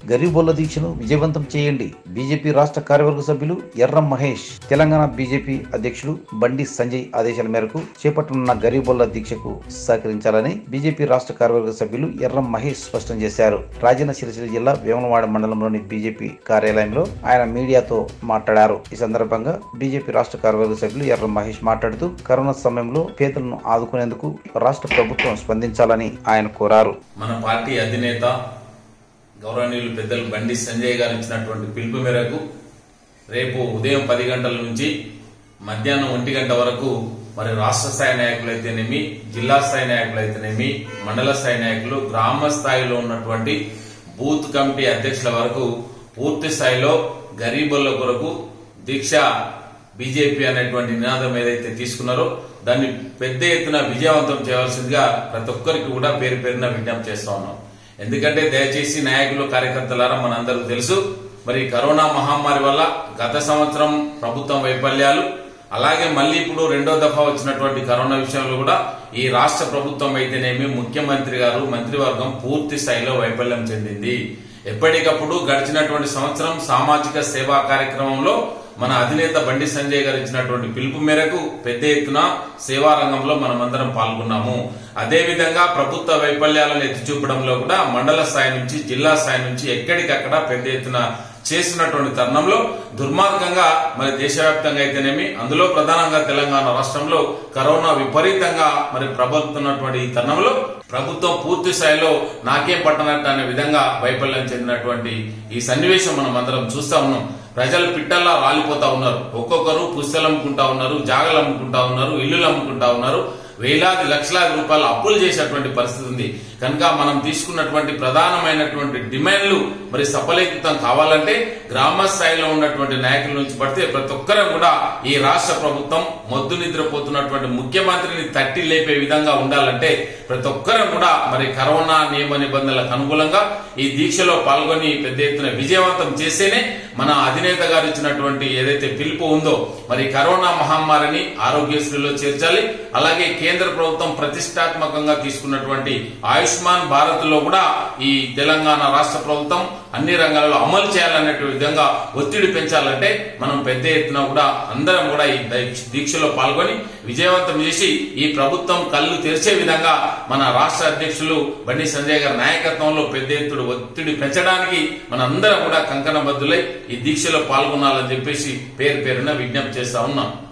గరీబోళ్ల దీక్షను విజయవంతం చేయండి బీజేపీ రాష్ట్ర కార్యవర్గ సభ్యులు ఎర్రం మహేష్ తెలంగాణ బీజేపీ అధ్యక్షుడు బండి సంజయ్ ఆదేశాల మేరకు చేపట్టనున్న గరీబోళ్ల దీక్షకు సహకరించాలని బీజేపీ రాష్ట్ర కార్యవర్గ సభ్యులు ఎర్రం మహేష్ స్పష్టం చేశారు రాజన్న సిరిసిల్ల జిల్లా వేములవాడ మండలంలోని బీజేపీ కార్యాలయంలో ఆయన మీడియాతో మాట్లాడారు ఈ సందర్భంగా బీజేపీ రాష్ట్ర కార్యవర్గ సభ్యులు ఎర్రం మహేష్ మాట్లాడుతూ కరోనా సమయంలో పేదలను ఆదుకునేందుకు రాష్ట్ర ప్రభుత్వం స్పందించాలని ఆయన కోరారు మన పార్టీ అధినేత గౌరవనీయులు పెద్దలు బండి సంజయ్ గారు ఇచ్చినటువంటి పిలుపు మేరకు రేపు ఉదయం పది గంటల నుంచి మధ్యాహ్నం ఒంటి గంట వరకు మరి రాష్ట్ర స్థాయి నాయకులు అయితేనేమి జిల్లా స్థాయి నాయకులు అయితేనేమి మండల స్థాయి నాయకులు గ్రామ స్థాయిలో ఉన్నటువంటి బూత్ కమిటీ అధ్యక్షుల వరకు పూర్తి స్థాయిలో గరీబుల కొరకు దీక్ష బీజేపీ అనేటువంటి నినాదం ఏదైతే తీసుకున్నారో దాన్ని పెద్ద ఎత్తున విజయవంతం చేయవలసిందిగా ప్రతి ఒక్కరికి కూడా పేరు పేరున విజ్ఞప్తి చేస్తా ఉన్నాం ఎందుకంటే దయచేసి నాయకులు కార్యకర్తలారా మనందరూ తెలుసు మరి కరోనా మహమ్మారి వల్ల గత సంవత్సరం ప్రభుత్వం వైఫల్యాలు అలాగే మళ్ళీ ఇప్పుడు రెండో దఫా వచ్చినటువంటి కరోనా విషయంలో కూడా ఈ రాష్ట్ర ప్రభుత్వం అయితేనేమి ముఖ్యమంత్రి గారు మంత్రివర్గం పూర్తి స్థాయిలో వైఫల్యం చెందింది ఎప్పటికప్పుడు గడిచినటువంటి సంవత్సరం సామాజిక సేవా కార్యక్రమంలో మన అధినేత బండి సంజయ్ గారు ఇచ్చినటువంటి పిలుపు మేరకు పెద్ద ఎత్తున సేవా రంగంలో మనమందరం పాల్గొన్నాము అదే విధంగా ప్రభుత్వ వైఫల్యాలను ఎత్తి చూపడంలో కూడా మండల స్థాయి నుంచి జిల్లా స్థాయి నుంచి ఎక్కడికక్కడ పెద్ద ఎత్తున చేసినటువంటి తరుణంలో దుర్మార్గంగా మరి దేశవ్యాప్తంగా అయితేనేమి అందులో ప్రధానంగా తెలంగాణ రాష్ట్రంలో కరోనా విపరీతంగా మరి ప్రబలుతున్నటువంటి ఈ తరుణంలో ప్రభుత్వం పూర్తి స్థాయిలో నాకేం పట్టనట్టు అనే విధంగా వైఫల్యం చెందినటువంటి ఈ సన్నివేశం మనం అందరం చూస్తా ఉన్నాం ప్రజలు పిట్టల్లా రాలిపోతా ఉన్నారు ఒక్కొక్కరు పుస్తలు అమ్ముకుంటా ఉన్నారు జాగలు అమ్ముకుంటా ఉన్నారు ఇల్లులు అమ్ముకుంటా ఉన్నారు వేలాది లక్షలాది రూపాయలు అప్పులు చేసేటువంటి పరిస్థితి ఉంది కనుక మనం తీసుకున్నటువంటి ప్రధానమైనటువంటి డిమాండ్లు మరి సఫలీకృతం కావాలంటే గ్రామ స్థాయిలో ఉన్నటువంటి నాయకుల నుంచి పడితే ప్రతి ఒక్కరూ కూడా ఈ రాష్ట్ర ప్రభుత్వం మొద్దు నిద్రపోతున్నటువంటి ముఖ్యమంత్రిని తట్టి లేపే విధంగా ఉండాలంటే ప్రతి ఒక్కరూ కూడా మరి కరోనా నియమ నిబంధనలకు అనుకూలంగా ఈ దీక్షలో పాల్గొని పెద్ద ఎత్తున విజయవంతం చేస్తేనే మన అధినేత గారు ఇచ్చినటువంటి ఏదైతే పిలుపు ఉందో మరి కరోనా మహమ్మారిని ఆరోగ్యశ్రీలో చేర్చాలి అలాగే కేంద్ర ప్రభుత్వం ప్రతిష్టాత్మకంగా తీసుకున్నటువంటి ఆయుష్మాన్ భారత్ లో కూడా ఈ తెలంగాణ రాష్ట్ర ప్రభుత్వం అన్ని రంగాలలో అమలు చేయాలనే విధంగా ఒత్తిడి పెంచాలంటే మనం పెద్ద ఎత్తున కూడా అందరం కూడా ఈ దీక్షలో పాల్గొని విజయవంతం చేసి ఈ ప్రభుత్వం కళ్ళు తెరిచే విధంగా మన రాష్ట్ర అధ్యక్షులు బండి సంజయ్ గారి నాయకత్వంలో పెద్ద ఎత్తుడు ఒత్తిడి పెంచడానికి మన అందరం కూడా కంకణబద్దులై ఈ దీక్షలో పాల్గొనాలని చెప్పేసి పేరు పేరున విజ్ఞప్తి చేస్తా ఉన్నాం